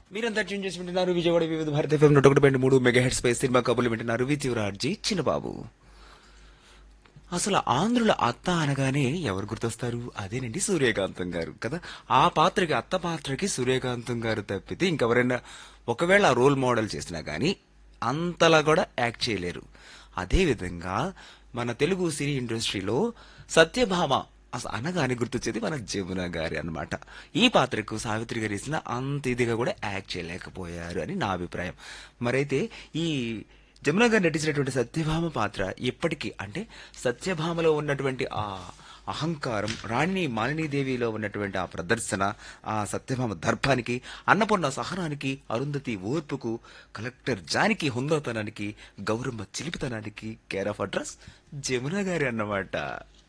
మీరంతా ట్యూన్ చేసి వింటున్నారు విజయవాడ వివిధ భారత ఎఫ్ఎం నూట ఒకటి పాయింట్ మూడు మెగా హెడ్ స్పై సినిమా కబుర్లు వింటున్నారు విత్యురార్జీ చిన్నబాబు అసలు ఆంధ్రుల అత్త అనగానే ఎవరు గుర్తొస్తారు అదేనండి సూర్యకాంతం గారు కదా ఆ పాత్రకి అత్త పాత్రకి సూర్యకాంతం గారు తప్పితే ఇంకెవరైనా ఒకవేళ ఆ రోల్ మోడల్ చేసినా గానీ అంతలా కూడా యాక్ట్ చేయలేరు అదే విధంగా మన తెలుగు సినీ ఇండస్ట్రీలో సత్యభామ అసలు అనగానే గుర్తొచ్చేది మన జమున గారి అన్నమాట ఈ పాత్రకు సావిత్రి గారు ఇచ్చిన అంత ఇదిగా కూడా యాక్ట్ చేయలేకపోయారు అని నా అభిప్రాయం మరైతే ఈ జమున గారు నటించినటువంటి సత్యభామ పాత్ర ఎప్పటికీ అంటే సత్యభామలో ఉన్నటువంటి ఆ అహంకారం రాణి మాలినీదేవిలో ఉన్నటువంటి ఆ ప్రదర్శన ఆ సత్యభామ దర్భానికి అన్నపూర్ణ సహనానికి అరుంధతి ఓర్పుకు కలెక్టర్ జానికి హుందాతనానికి గౌరమ్మ చిలిపితనానికి కేర్ ఆఫ్ అడ్రస్ జమున గారి అన్నమాట